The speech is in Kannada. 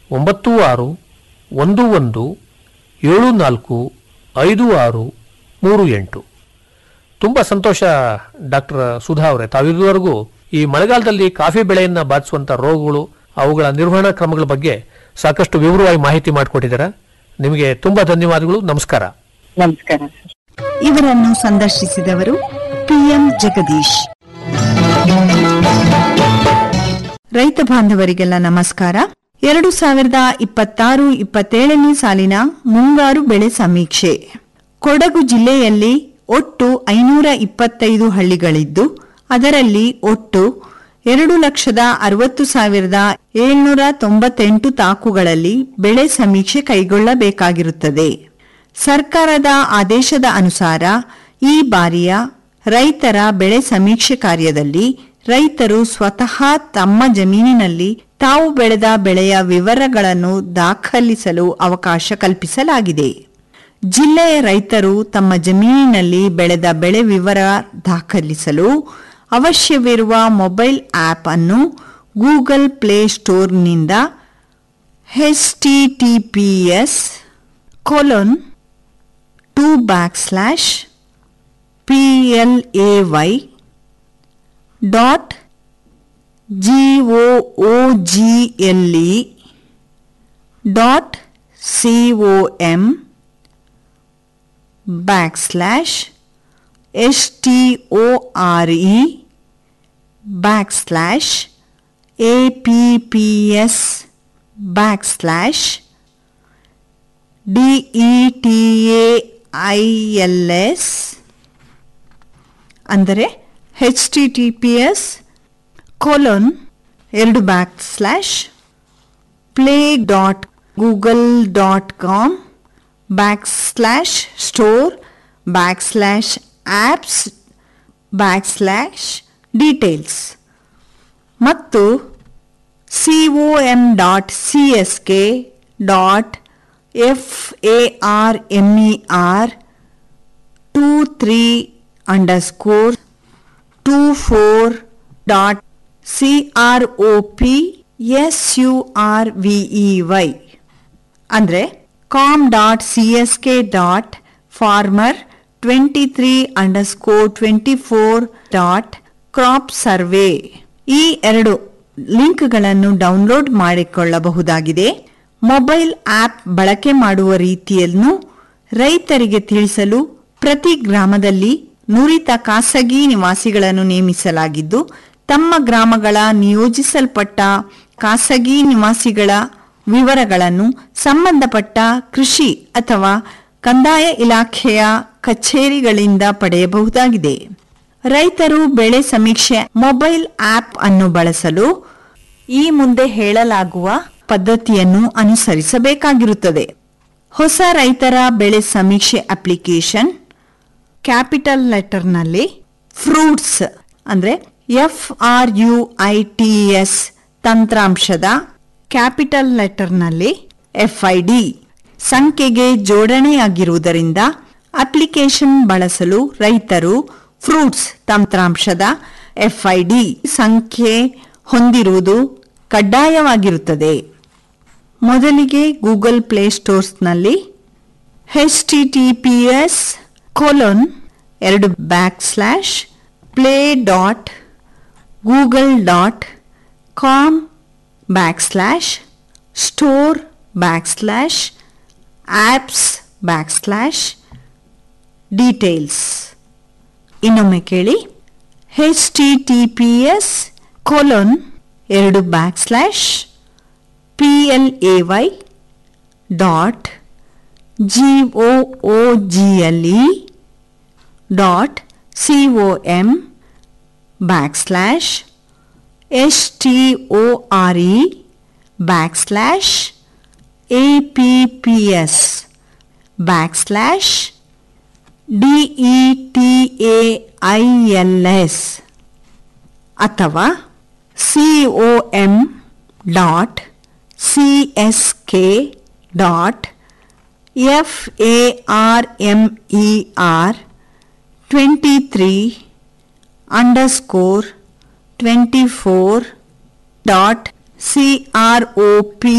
ಒಂಬತ್ತು ಆರು ಒಂದು ಒಂದು ಏಳು ನಾಲ್ಕು ಐದು ಆರು ಮೂರು ಎಂಟು ತುಂಬ ಸಂತೋಷ ಡಾಕ್ಟರ್ ಸುಧಾ ಅವರೇ ತಾವಿದುವರೆಗೂ ಈ ಮಳೆಗಾಲದಲ್ಲಿ ಕಾಫಿ ಬೆಳೆಯನ್ನ ಬಾಧಿಸುವಂತ ರೋಗಗಳು ಅವುಗಳ ನಿರ್ವಹಣಾ ಕ್ರಮಗಳ ಬಗ್ಗೆ ಸಾಕಷ್ಟು ವಿವರವಾಗಿ ಮಾಹಿತಿ ಮಾಡಿಕೊಟ್ಟಿದ್ದೀರಾ ನಿಮಗೆ ತುಂಬಾ ಧನ್ಯವಾದಗಳು ನಮಸ್ಕಾರ ನಮಸ್ಕಾರ ಸರ್ ಇವರನ್ನು ಸಂದರ್ಶಿಸಿದವರು ಪಿಎಂ ಜಗದೀಶ್ ರೈತ ಬಾಂಧವರಿಗೆಲ್ಲ ನಮಸ್ಕಾರ ಎರಡು ಸಾವಿರದ ಇಪ್ಪತ್ತಾರು ಇಪ್ಪತ್ತೇಳನೇ ಸಾಲಿನ ಮುಂಗಾರು ಬೆಳೆ ಸಮೀಕ್ಷೆ ಕೊಡಗು ಜಿಲ್ಲೆಯಲ್ಲಿ ಒಟ್ಟು ಐನೂರ ಇಪ್ಪತ್ತೈದು ಹಳ್ಳಿಗಳಿದ್ದು ಅದರಲ್ಲಿ ಒಟ್ಟು ಎರಡು ಲಕ್ಷದ ಅರವತ್ತು ಸಾವಿರದ ಏಳ್ನೂರ ತೊಂಬತ್ತೆಂಟು ತಾಕುಗಳಲ್ಲಿ ಬೆಳೆ ಸಮೀಕ್ಷೆ ಕೈಗೊಳ್ಳಬೇಕಾಗಿರುತ್ತದೆ ಸರ್ಕಾರದ ಆದೇಶದ ಅನುಸಾರ ಈ ಬಾರಿಯ ರೈತರ ಬೆಳೆ ಸಮೀಕ್ಷೆ ಕಾರ್ಯದಲ್ಲಿ ರೈತರು ಸ್ವತಃ ತಮ್ಮ ಜಮೀನಿನಲ್ಲಿ ತಾವು ಬೆಳೆದ ಬೆಳೆಯ ವಿವರಗಳನ್ನು ದಾಖಲಿಸಲು ಅವಕಾಶ ಕಲ್ಪಿಸಲಾಗಿದೆ ಜಿಲ್ಲೆಯ ರೈತರು ತಮ್ಮ ಜಮೀನಿನಲ್ಲಿ ಬೆಳೆದ ಬೆಳೆ ವಿವರ ದಾಖಲಿಸಲು ಅವಶ್ಯವಿರುವ ಮೊಬೈಲ್ ಆಪ್ ಅನ್ನು ಗೂಗಲ್ ಪ್ಲೇ ಸ್ಟೋರ್ನಿಂದ S colon two backslash P L A Y dot G O O G L E dot C O M backslash S T O R E backslash A P P S backslash D E T A I L S ಅಂದರೆ H T T P S colon ಎರಡು backslash play dot Google dot com backslash store backslash apps backslash details ಮತ್ತು C O M dot C S K dot F A R M E R two three underscore two four dot C R O P S U R V E Y ಅಂದರೆ com dot C S K dot farmer twenty three underscore twenty four dot crop survey ಈ ಎರಡು ಲಿಂಕ್ಗಳನ್ನು ಡೌನ್ಲೋಡ್ ಮಾಡಿಕೊಳ್ಳಬಹುದಾಗಿದೆ ಮೊಬೈಲ್ ಆಪ್ ಬಳಕೆ ಮಾಡುವ ರೀತಿಯನ್ನು ರೈತರಿಗೆ ತಿಳಿಸಲು ಪ್ರತಿ ಗ್ರಾಮದಲ್ಲಿ ನುರಿತ ಖಾಸಗಿ ನಿವಾಸಿಗಳನ್ನು ನೇಮಿಸಲಾಗಿದ್ದು ತಮ್ಮ ಗ್ರಾಮಗಳ ನಿಯೋಜಿಸಲ್ಪಟ್ಟ ಖಾಸಗಿ ನಿವಾಸಿಗಳ ವಿವರಗಳನ್ನು ಸಂಬಂಧಪಟ್ಟ ಕೃಷಿ ಅಥವಾ ಕಂದಾಯ ಇಲಾಖೆಯ ಕಚೇರಿಗಳಿಂದ ಪಡೆಯಬಹುದಾಗಿದೆ ರೈತರು ಬೆಳೆ ಸಮೀಕ್ಷೆ ಮೊಬೈಲ್ ಆಪ್ ಅನ್ನು ಬಳಸಲು ಈ ಮುಂದೆ ಹೇಳಲಾಗುವ ಪದ್ಧತಿಯನ್ನು ಅನುಸರಿಸಬೇಕಾಗಿರುತ್ತದೆ ಹೊಸ ರೈತರ ಬೆಳೆ ಸಮೀಕ್ಷೆ ಅಪ್ಲಿಕೇಶನ್ ಕ್ಯಾಪಿಟಲ್ ಲೆಟರ್ನಲ್ಲಿ ಫ್ರೂಟ್ಸ್ ಅಂದ್ರೆ F R U I T S ತಂತ್ರಾಂಶದ ಕ್ಯಾಪಿಟಲ್ ಲೆಟರ್ನಲ್ಲಿ ಎಫ್ ಐ ಡಿ ಸಂಖ್ಯೆಗೆ ಜೋಡಣೆಯಾಗಿರುವುದರಿಂದ ಅಪ್ಲಿಕೇಶನ್ ಬಳಸಲು ರೈತರು ಫ್ರೂಟ್ಸ್ ತಂತ್ರಾಂಶದ ಎಫ್ ಐ ಡಿ ಸಂಖ್ಯೆ ಹೊಂದಿರುವುದು ಕಡ್ಡಾಯವಾಗಿರುತ್ತದೆ ಮೊದಲಿಗೆ ಗೂಗಲ್ ಪ್ಲೇ ಸ್ಟೋರ್ಸ್ನಲ್ಲಿ H T T P S colon ಎರಡು backslash play dot Google dot com backslash store backslash apps backslash details ಇನ್ನೊಮ್ಮೆ ಕೇಳಿ H T T P S colon ಎರಡು backslash P L A Y dot G O O G L E dot C O M backslash S T O R E backslash A P P S backslash D E T A I L S ಅಥವಾ C O M dot C S K dot F A R M E R twenty three underscore twenty four dot C R O P